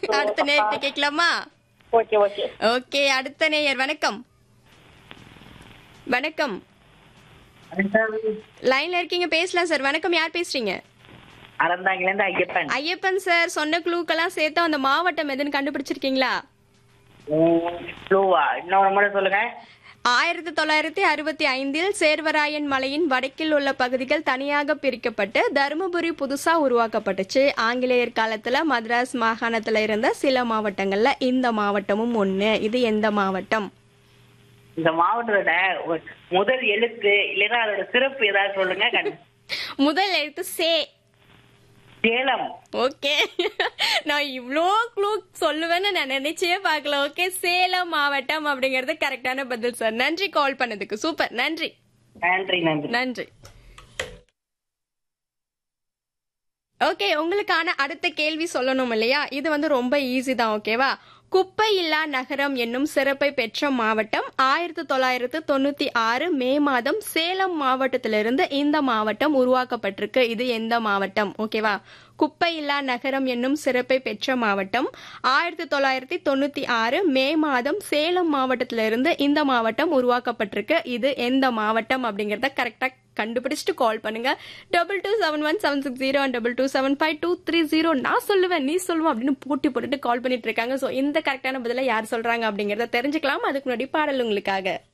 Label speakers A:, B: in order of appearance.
A: அடுத்த நேயர்கிட்ட கேட்கலாமா
B: okay okay
A: okay அடுத்த நேயர் வணக்கம் வணக்கம் லைன்ல இருக்கீங்க பேசலாம் சார் வணக்கம் யார் பேசுறீங்க
B: அறந்தாங்கிலேருந்து ஐயப்பன்
A: ஐயப்பன் சார் சொன்ன க்ளூக்கெல்லாம் சேர்த்து அந்த மாவட்டம் எதுன்னு கண்டுபிடிச்சிருக்கீங்களா
B: ப்ளூவா இன்னொரு முறை சொல்லுங்க
A: ஆயிரத்தி தொள்ளாயிரத்தி அறுபத்தி ஐந்தில் சேர்வராயன் மலையின் வடக்கில் உள்ள பகுதிகள் தனியாக பிரிக்கப்பட்டு தருமபுரி புதுசா உருவாக்கப்பட்டுச்சு ஆங்கிலேயர் காலத்துல மദ്രാஸ் மாகாணத்துல இருந்த சில மாவட்டங்கள்ல இந்த மாவட்டமும் ஒண்ணு இது எந்த மாவட்டம்
B: இந்த மாவட்டத்தோட ஒரு முதல் எழுத்து இல்லைன்னா அதோட சிறப்பு ஏதாவது சொல்லுங்க கண்டு-
A: முதல் எழுத்து சே
B: சேலம்
A: ஓகே நான் இவ்ளோ க்ளூ சொல்லுவேன்னு நான் நினைச்சே பார்க்கல ஓகே சேலம் மாவட்டம் அப்படிங்கறது கரெக்டான பதில் சார் நன்றி கால் பண்ணதுக்கு சூப்பர் நன்றி
B: நன்றி நன்றி
A: நன்றி ஓகே உங்களுக்கான அடுத்த கேள்வி சொல்லணும் இல்லையா இது வந்து ரொம்ப ஈஸி தான் ஓகேவா குப்பை இல்லா நகரம் என்னும் சிறப்பை பெற்ற மாவட்டம் ஆயிரத்தி தொள்ளாயிரத்து தொண்ணூத்தி ஆறு மே மாதம் சேலம் மாவட்டத்திலிருந்து இந்த மாவட்டம் உருவாக்கப்பட்டிருக்கு இது எந்த மாவட்டம் ஓகேவா குப்பை இல்லா நகரம் என்னும் சிறப்பை பெற்ற மாவட்டம் ஆயிரத்தி தொள்ளாயிரத்தி தொண்ணூத்தி ஆறு மே மாதம் சேலம் மாவட்டத்திலிருந்து இந்த மாவட்டம் உருவாக்கப்பட்டிருக்கு இது எந்த மாவட்டம் அப்படிங்கறத கரெக்டா கண்டுபிடிச்சிட்டு கால் பண்ணுங்க double two seven one seven six zero double two seven five two three zero நான் சொல்லுவேன் நீ சொல்லுவேன் அப்படின்னு போட்டி போட்டுட்டு கால் பண்ணிட்டு இருக்காங்க ஸோ இந்த கரெக்டான பதில யார் சொல்றாங்க அப்படிங்கறத தெரிஞ்சுக்கலாம் அதுக்கு முன்னாடி பாடல் உங்களுக்காக